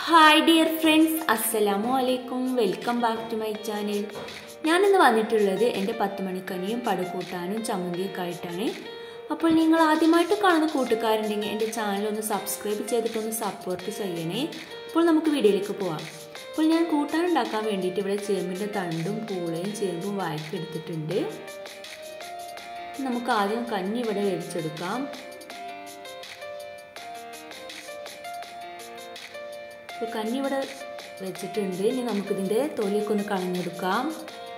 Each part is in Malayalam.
ഹായ് ഡിയർ ഫ്രണ്ട്സ് അസ്സലാമു അലൈക്കും welcome back to my channel ഞാനിന്ന് വന്നിട്ടുള്ളത് എൻ്റെ പത്ത് മണിക്കനിയും പടുകൂട്ടാനും ചമ്മന്തിയൊക്കെ ആയിട്ടാണ് അപ്പോൾ നിങ്ങൾ ആദ്യമായിട്ട് കാണുന്ന കൂട്ടുകാരുണ്ടെങ്കിൽ എൻ്റെ ചാനൽ ഒന്ന് സബ്സ്ക്രൈബ് ചെയ്തിട്ടൊന്ന് സപ്പോർട്ട് ചെയ്യണേ അപ്പോൾ നമുക്ക് വീഡിയോയിലേക്ക് പോവാം അപ്പോൾ ഞാൻ കൂട്ടാൻ ഉണ്ടാക്കാൻ വേണ്ടിയിട്ട് ഇവിടെ ചേമ്പിൻ്റെ തണ്ടും പൂളയും ചേമ്പും വായ്പ എടുത്തിട്ടുണ്ട് നമുക്ക് ആദ്യം കഞ്ഞി ഇവിടെ വേവിച്ചെടുക്കാം ഇപ്പോൾ കഞ്ഞി ഇവിടെ വെച്ചിട്ടുണ്ട് ഇനി നമുക്കിതിൻ്റെ തൊലിയൊക്കെ ഒന്ന് കളഞ്ഞെടുക്കാം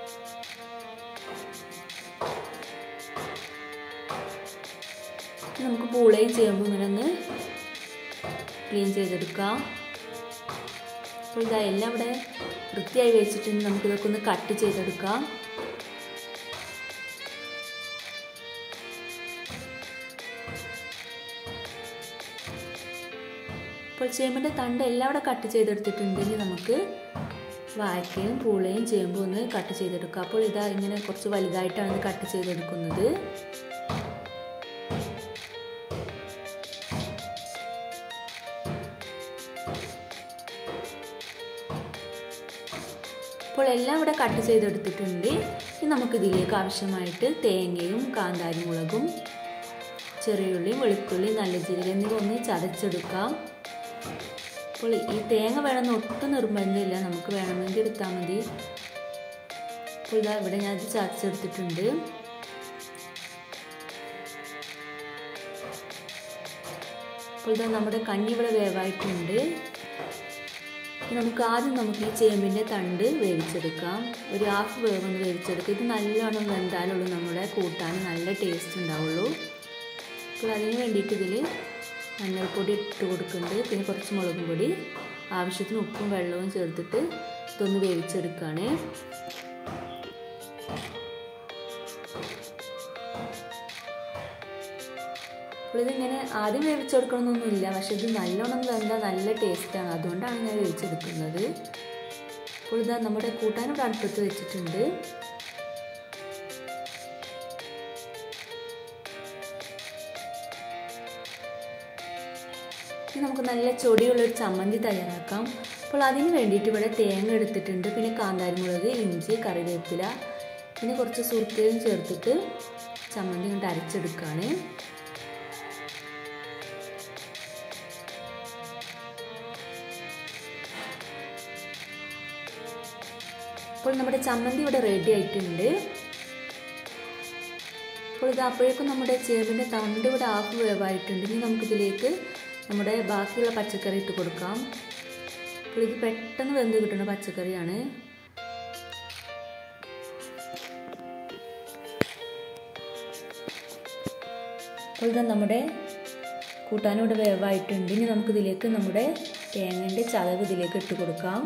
നമുക്ക് പൂളയും ചേമ്പും ഇങ്ങനെ ഒന്ന് ക്ലീൻ ചെയ്തെടുക്കാം അപ്പോൾ ഇതാ എല്ലാം ഇവിടെ വൃത്തിയായി വെച്ചിട്ടുണ്ട് നമുക്കിതൊക്കെ ഒന്ന് കട്ട് ചെയ്തെടുക്കാം ഇപ്പോൾ ചേമ്പിൻ്റെ തണ്ട് എല്ലാം ഇവിടെ കട്ട് ചെയ്തെടുത്തിട്ടുണ്ടെങ്കിൽ നമുക്ക് വാഴക്കയും പൂളയും ചേമ്പും ഒന്ന് കട്ട് ചെയ്തെടുക്കുക അപ്പോൾ ഇതാ ഇങ്ങനെ കുറച്ച് വലുതായിട്ടാണ് ഇത് കട്ട് ചെയ്തെടുക്കുന്നത് അപ്പോൾ എല്ലാം ഇവിടെ കട്ട് ചെയ്തെടുത്തിട്ടുണ്ട് ഇനി നമുക്കിതിലേക്ക് ആവശ്യമായിട്ട് തേങ്ങയും കാന്താരി മുളകും ചെറിയുള്ളിയും വെളുത്തുള്ളിയും നല്ല ജീരകം എന്നിവ ഒന്ന് ചതച്ചെടുക്കാം അപ്പോൾ ഈ തേങ്ങ വേണമെന്ന് ഒട്ടും നിർബന്ധമില്ല നമുക്ക് വേണമെങ്കിൽ എടുത്താൽ മതി അപ്പോൾ ഇതാ ഇവിടെ ഞാൻ ഇത് ചതച്ചെടുത്തിട്ടുണ്ട് അപ്പോൾ ഇതാ നമ്മുടെ കഞ്ഞി ഇവിടെ വേവായിട്ടുണ്ട് നമുക്ക് ആദ്യം നമുക്ക് ഈ ചേമ്പിൻ്റെ തണ്ട് വേവിച്ചെടുക്കാം ഒരു ഹാഫ് വേവ് ഒന്ന് വേവിച്ചെടുക്കുക ഇത് നല്ലോണം വെന്താലുള്ളൂ നമ്മുടെ കൂട്ടാൻ നല്ല ടേസ്റ്റ് ഉണ്ടാവുള്ളൂ അപ്പോൾ അതിന് വേണ്ടിയിട്ട് ഇതിൽ മഞ്ഞൾപ്പൊടി ഇട്ട് കൊടുക്കുന്നുണ്ട് പിന്നെ കുറച്ച് മുളകും പൊടി ആവശ്യത്തിന് ഉപ്പും വെള്ളവും ചേർത്തിട്ട് ഇതൊന്ന് വേവിച്ചെടുക്കുകയാണ് അപ്പോൾ ഇതിങ്ങനെ ആദ്യം വേവിച്ചെടുക്കണമെന്നൊന്നുമില്ല പക്ഷെ ഇത് നല്ലോണം വെന്താൽ നല്ല ടേസ്റ്റാണ് അതുകൊണ്ടാണ് ഞാൻ വേവിച്ചെടുക്കുന്നത് അപ്പോൾ ഇതാ നമ്മുടെ കൂട്ടാനും അടുപ്പത്ത് വെച്ചിട്ടുണ്ട് ഇനി നമുക്ക് നല്ല ചൊടിയുള്ളൊരു ചമ്മന്തി തയ്യാറാക്കാം അപ്പോൾ അതിന് വേണ്ടിയിട്ട് ഇവിടെ തേങ്ങ എടുത്തിട്ടുണ്ട് പിന്നെ കാന്താരിമുളക് ഇഞ്ചി കറിവേപ്പില പിന്നെ കുറച്ച് സുർക്കയും ചേർത്തിട്ട് ചമ്മന്തി കൊണ്ട് അരച്ചെടുക്കുകയാണ് അപ്പോൾ നമ്മുടെ ചമ്മന്തി ഇവിടെ റെഡി ആയിട്ടുണ്ട് അപ്പോൾ ഇത് അപ്പോഴേക്കും നമ്മുടെ ചേമ്പിൻ്റെ തണ്ട് ഇവിടെ ഹാഫ് വേവായിട്ടുണ്ട് ഇനി നമുക്കിതിലേക്ക് നമ്മുടെ ബാക്കിയുള്ള പച്ചക്കറി ഇട്ട് കൊടുക്കാം അപ്പോൾ ഇത് പെട്ടെന്ന് വെന്ത് കിട്ടുന്ന പച്ചക്കറിയാണ് അപ്പോൾ ഇത് നമ്മുടെ കൂട്ടാനും ഇവിടെ വേവായിട്ടുണ്ട് ഇനി നമുക്കിതിലേക്ക് നമ്മുടെ തേങ്ങൻ്റെ ചതവ് ഇതിലേക്ക് ഇട്ട് കൊടുക്കാം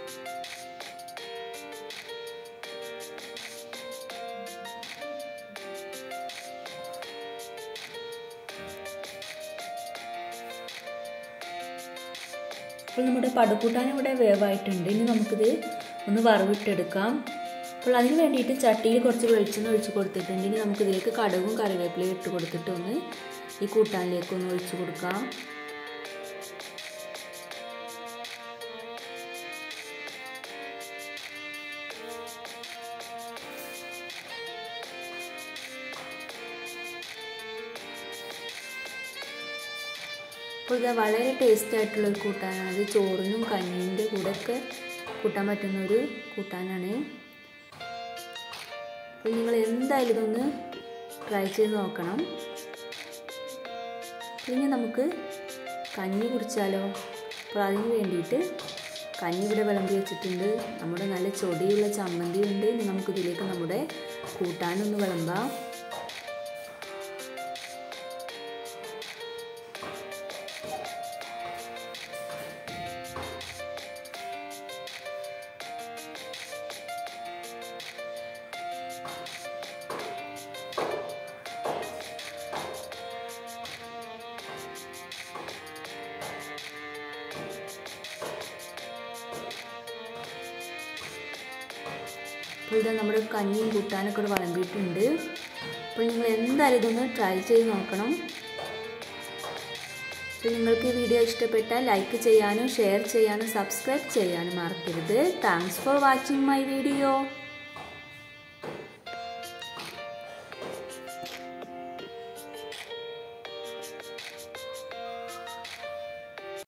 അപ്പോൾ നമ്മുടെ പടുകൂട്ടാൻ ഇവിടെ വേവായിട്ടുണ്ട് ഇനി നമുക്കിത് ഒന്ന് വറവിട്ടെടുക്കാം അപ്പോൾ അതിന് വേണ്ടിയിട്ട് ചട്ടിയിൽ കുറച്ച് വെളിച്ചെണ്ണ ഒഴിച്ച് കൊടുത്തിട്ടുണ്ട് ഇനി നമുക്കിതിലേക്ക് കടുകും കറിവേപ്പിലയും ഇട്ട് കൊടുത്തിട്ട് ഒന്ന് ഈ കൂട്ടാനിലേക്ക് ഒന്ന് ഒഴിച്ച് കൊടുക്കാം അപ്പോൾ ഇത് വളരെ ടേസ്റ്റ് ആയിട്ടുള്ളൊരു കൂട്ടാനാണ് ഇത് ചോറിനും കഞ്ഞീൻ്റെ കൂടെയൊക്കെ കൂട്ടാൻ പറ്റുന്ന ഒരു കൂട്ടാനാണ് അപ്പോൾ നിങ്ങൾ എന്തായാലും ഇതൊന്ന് ട്രൈ ചെയ്ത് നോക്കണം ഇനി നമുക്ക് കഞ്ഞി കുടിച്ചാലോ അപ്പോൾ അതിന് വേണ്ടിയിട്ട് കഞ്ഞി ഇവിടെ വിളമ്പി വെച്ചിട്ടുണ്ട് നമ്മുടെ നല്ല ചൊടിയുള്ള ചമ്മന്തി ഉണ്ട് ഇനി നമുക്കിതിലേക്ക് നമ്മുടെ കൂട്ടാനൊന്ന് വിളമ്പാം അപ്പോൾ ഇതാ നമ്മുടെ കഞ്ഞിയും കൂട്ടാനൊക്കെ ഇവിടെ വിളമ്പിയിട്ടുണ്ട് അപ്പോൾ നിങ്ങൾ എന്തായാലും ഇതൊന്ന് ട്രൈ ചെയ്ത് നോക്കണം അപ്പോൾ നിങ്ങൾക്ക് ഈ വീഡിയോ ഇഷ്ടപ്പെട്ടാൽ ലൈക്ക് ചെയ്യാനും ഷെയർ ചെയ്യാനും സബ്സ്ക്രൈബ് ചെയ്യാനും മറക്കരുത് thanks for watching my video